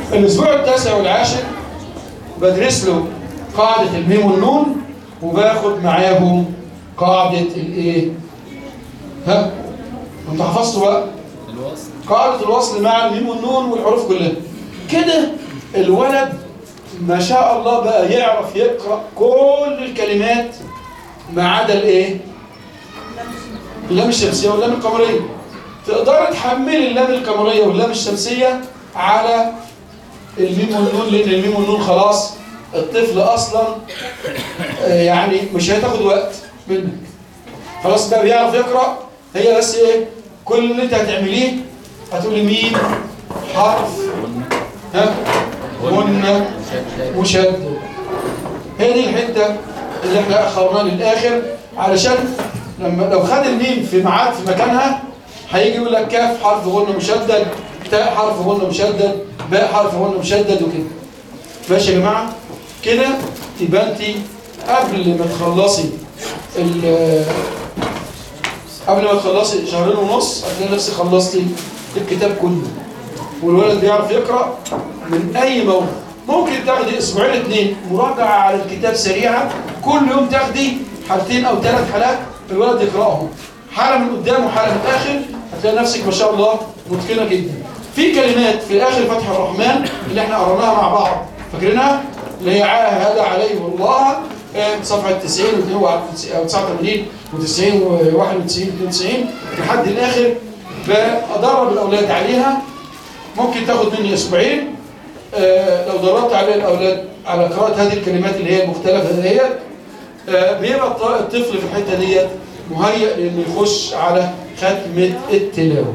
الاسبوع التاسع والعاشر بدرس له قاعدة الميم والنون وباخد معاهم قاعدة الايه ها انت حفظتوا بقى الوصل قاعدة الوصل مع الميم والنون والحروف كلها كده الولد ما شاء الله بقى يعرف يقرأ كل الكلمات ما عدا الايه اللام الشمسية واللام القمرية تقدر تحمل اللام القمرية واللام الشمسية على الميم والنون لأن الميم والنون خلاص الطفل أصلا آه، يعني مش هتاخد وقت منك خلاص بقى بيعرف يقرأ هي بس ايه كل اللي انت هتعمليه هتقولي ميم حرف ها غنة مشدد هي دي الحتة اللي احنا اخرناها للآخر علشان لما لو خد الميم في ميعاد في مكانها هيجي يقول لك كاف حرف غنة مشدد تاء حرف غنة مشدد باء حرف غنة مشدد وكده ماشي يا جماعة كده يبقى انت قبل ما تخلصي ال- قبل ما تخلصي شهرين ونص هتلاقي نفسك خلصتي الكتاب كله والولد بيعرف يقرأ من أي موضوع ممكن تاخدي أسبوعين اتنين مراجعة على الكتاب سريعة كل يوم تاخدي حالتين أو ثلاث حالات الولد يقرأهم حالة من قدام وحالة من الآخر هتلاقي نفسك ما شاء الله متقنة جدا في كلمات في آخر فتح الرحمن اللي احنا قرأناها مع بعض فاكرينها؟ اللي هي عاهد عليه الله آه، صفحة 90 و 89 و90 و91 92 لحد الآخر بأدرب الأولاد عليها ممكن تاخد مني أسبوعين آه، لو دربت على الأولاد على قراءة هذه الكلمات اللي هي المختلفة ديت آه، بيبقى الط- الطفل في الحتة ديت مهيأ لأنه يخش على ختمة التلاوة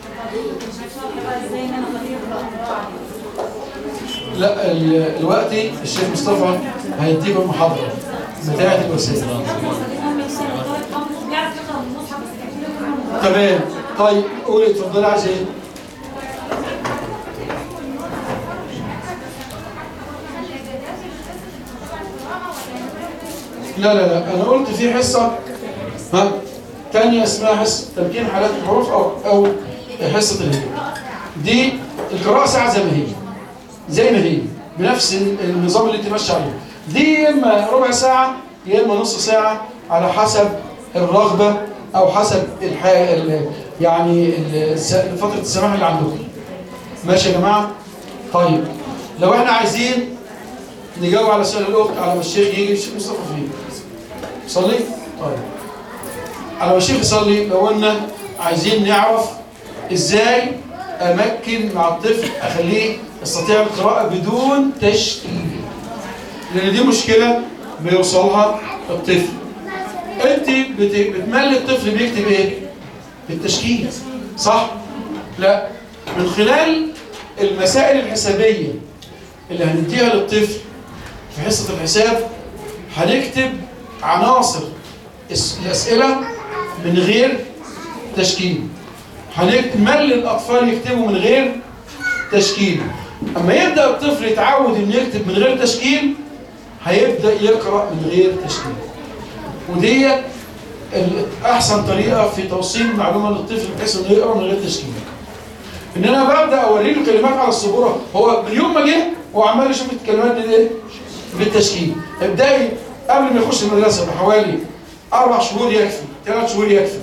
لا ال- دلوقتي الشيخ مصطفى هيديكم المحاضرة بتاعة الوسائل تمام طيب قولي اتفضلي عايز ايه لا لا لا انا قلت في حصه ها تانية اسمها حصه تمكين حالات الحروف او او حصه الهجره دي القراءه ساعه زي ما هي زي ما هي بنفس النظام اللي انت ماشي عليه دي يا اما ربع ساعه يا اما نص ساعه على حسب الرغبه او حسب الح... ال... يعني ال- فتره السماح اللي عندكم ماشي يا جماعه طيب لو احنا عايزين نجاوب على سؤال الاخت على ما الشيخ يجي الشيخ مصطفى فين صلي طيب على ما الشيخ يصلي لو قلنا عايزين نعرف ازاي امكن مع الطفل اخليه يستطيع القراءه بدون تشكيل لان دي مشكله بيوصلها الطفل انت بت- بتملي الطفل بيكتب ايه بالتشكيل صح لا من خلال المسائل الحسابيه اللي هنديها للطفل في حصه الحساب هنكتب عناصر الس- الاسئله من غير تشكيل هنملي الاطفال يكتبوا من غير تشكيل اما يبدا الطفل يتعود انه يكتب من غير تشكيل هيبدا يقرا من غير تشكيل ودي ال- احسن طريقه في توصيل المعلومه للطفل بحيث انه يقرا من غير تشكيل ان انا ببدا اوري له كلمات على السبوره هو من يوم ما جه هو عمال يشوف الكلمات دي ايه بالتشكيل ابداي قبل ما يخش المدرسه بحوالي اربع شهور يكفي ثلاث شهور يكفي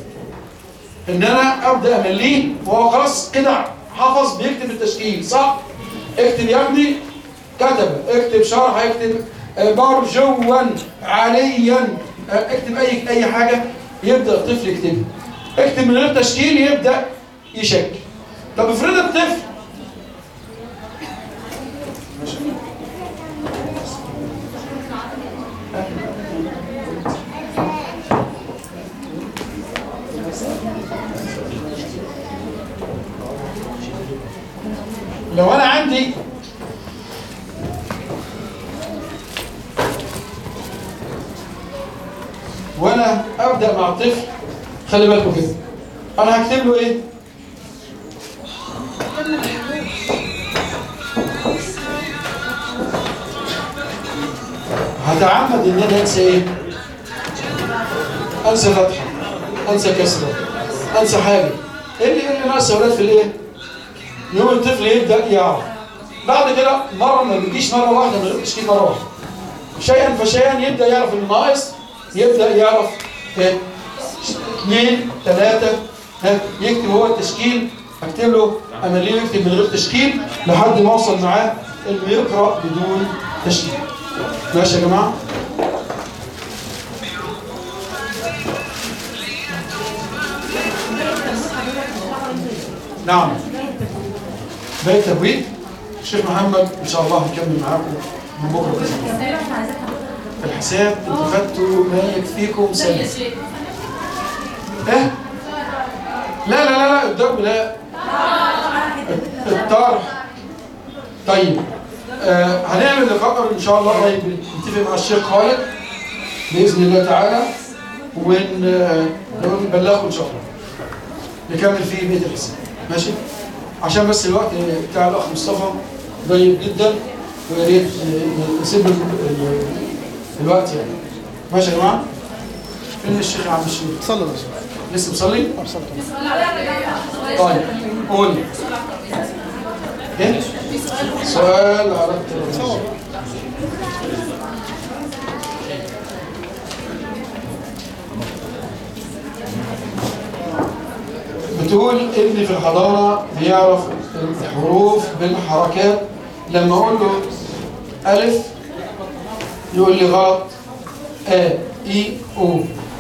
ان انا ابدا امليه وهو خلاص كده حفظ بيكتب التشكيل صح اكتب يا ابني كتب اكتب شرح اكتب آه، برجوا عليا آه، اكتب اي اي حاجه يبدا الطفل يكتبها اكتب من غير تشكيل يبدا يشكل طب افرض الطفل لو انا عندي وانا ابدا مع الطفل خلي بالكم كده انا هكتب له ايه هتعمد ان انا انسى ايه انسى فتحه انسى كسره انسى حاجه ايه اللي ايه اللي ناقص يا ولاد في الايه يوم الطفل يبدا يعرف بعد كده مره ما بيجيش مره واحده من غير تشكيل مره واحده شيئا فشيئا يبدا يعرف الناقص يبدا يعرف ها، اثنين ثلاثه ها يكتب هو التشكيل اكتب له انا ليه يكتب من غير تشكيل لحد ما اوصل معاه انه يقرا بدون تشكيل ماشي يا جماعه نعم باقي تبويب الشيخ محمد ان شاء الله هنكمل معاكم من بكره باذن الله الحساب انتوا خدتوا ما يكفيكم سنه ايه لا لا لا لا الضرب لا الطرح طيب آه هنعمل لقاء ان شاء الله قريب نتفق مع الشيخ خالد باذن الله تعالى ونبلغه ان شاء الله نكمل فيه بيت الحساب ماشي عشان بس الوقت بتاع الاخ مصطفى ضيق جدا ويا ريت نسيب ال- ال- الوقت يعني ماشي يا جماعه فين الشيخ يا عم الشيخ صلوا بس لسه مصلي صلوا طيب قول ايه سؤال على التلفزيون بتقول ابني في الحضانة بيعرف الحروف بالحركات لما أقول له ألف يقول لي غلط آ إي أو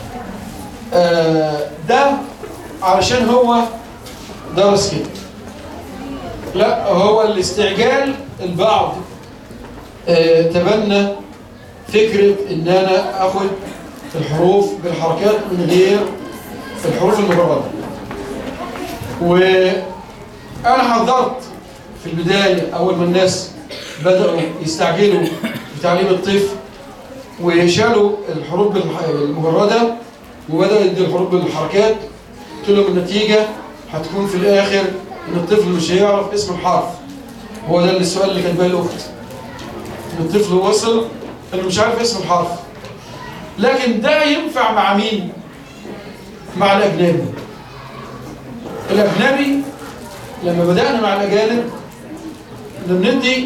آه، ده علشان هو درس كده لا هو الاستعجال البعض آه، تبنى فكرة ان انا اخد الحروف بالحركات من غير الحروف المجردة وانا حذرت في البداية اول ما الناس بدأوا يستعجلوا في تعليم الطفل وشالوا الحروف بالح- المجردة وبدأوا يدي الحروف بالحركات قلت لهم النتيجة هتكون في الآخر إن الطفل مش هيعرف اسم الحرف هو ده السؤال اللي كان بقى الأخت إن الطفل وصل إنه مش عارف اسم الحرف لكن ده ينفع مع مين؟ مع الأجنبي الأجنبي لما بدأنا مع الأجانب كنا بندي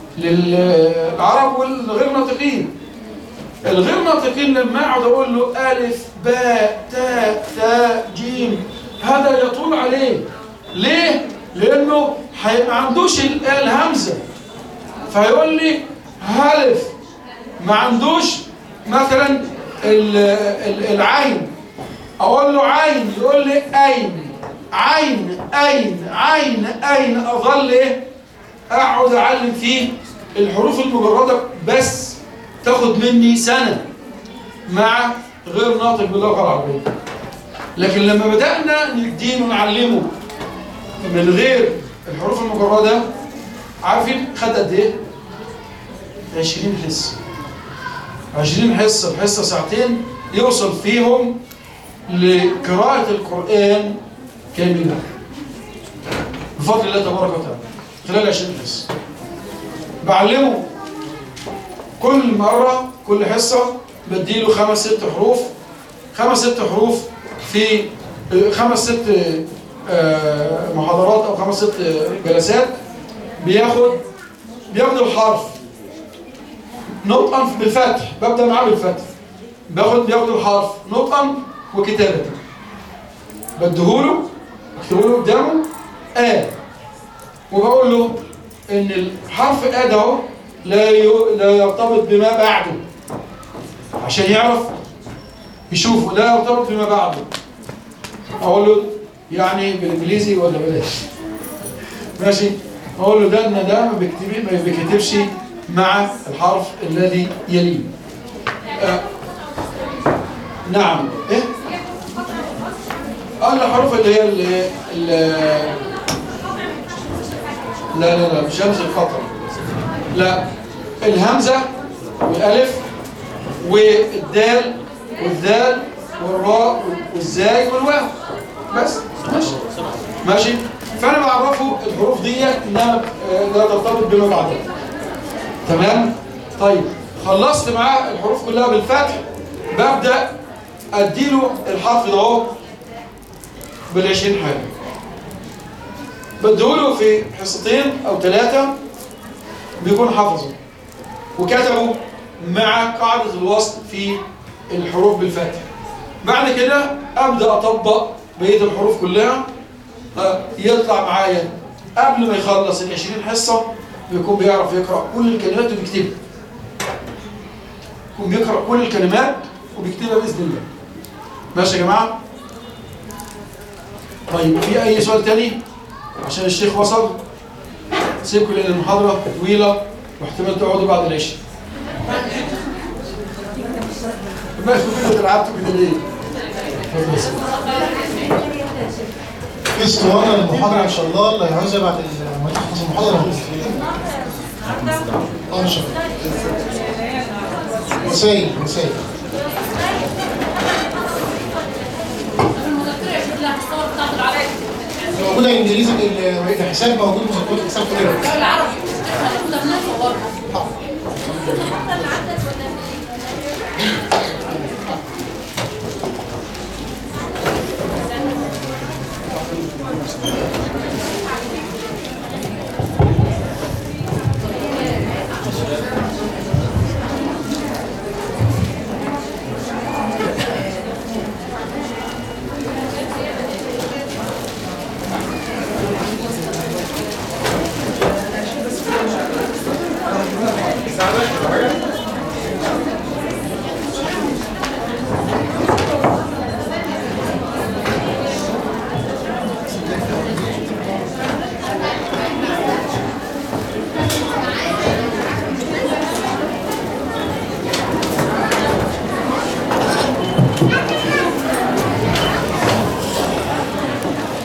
للعرب والغير ناطقين الغير ناطقين لما اقعد اقول له الف باء تاء تاء جيم هذا يطول عليه ليه لانه حي- ما عندوش ال- الهمزه فيقول لي هلف ما عندوش مثلا ال- ال- العين اقول له عين يقول لي اين عين اين عين اين اظل ايه اقعد اعلم فيه الحروف المجرده بس تاخد مني سنه مع غير ناطق باللغه العربيه لكن لما بدانا ندينه ونعلمه من غير الحروف المجرده عارفين خد قد ايه 20 حصه 20 حصه الحصه ساعتين يوصل فيهم لقراءه القران كاملا بفضل الله تبارك وتعالى خلال 20 حصه بعلمه كل مرة كل حصة بديله خمس ست حروف خمس ست حروف في خمس ست آه، محاضرات أو خمس ست جلسات بياخد بياخد الحرف نطقا بالفتح ببدأ معاه بالفتح باخد بياخد الحرف نطقا وكتابة بديهوله اكتبه قدامه آ وبقول له ان الحرف آ ده اهو لا ي- لا يرتبط بما بعده عشان يعرف يشوفه لا يرتبط بما بعده اقول له يعني بالانجليزي ولا بلاش ماشي اقول له ده ان ده ما بيكتب ما بيكتبش مع الحرف الذي يليه آه. نعم ايه اه الحروف اللي هي ال- ال- لا لا لا مش همزه الخطر لا الهمزة والألف والدال والذال والراء والزاي والواو بس ماشي ماشي فأنا بعرفه الحروف دي إنها آه، لا ترتبط بما بعدها تمام طيب خلصت معاه الحروف كلها بالفتح ببدأ أديله الحرف ده اهو بالعشرين حاجة بديهوله في حصتين أو ثلاثة بيكون حفظه وكتبوا مع قاعدة الوصل في الحروف بالفتح بعد كده أبدأ أطبق بقية الحروف كلها آه، يطلع معايا قبل ما يخلص ال 20 حصة بيكون بيعرف يقرأ كل الكلمات وبيكتبها يكون بيقرأ كل الكلمات وبيكتبها بإذن الله ماشي يا جماعة طيب في أي سؤال تاني عشان الشيخ وصل سيبكم لأن المحاضرة طويلة واحتمال تقعدوا بعد العشاء ما كنتوا لعبتوا كده ليه؟ اتفضل يا سيدي. في اسطوانه للمحاضره ان شاء الله اللي هيعوزها بعد ال- ما تخلص المحاضره موجود اه ان شاء الله رسائل رسائل موجوده انجليزي ال- الحساب موجود مذكرات الحساب كلها العربي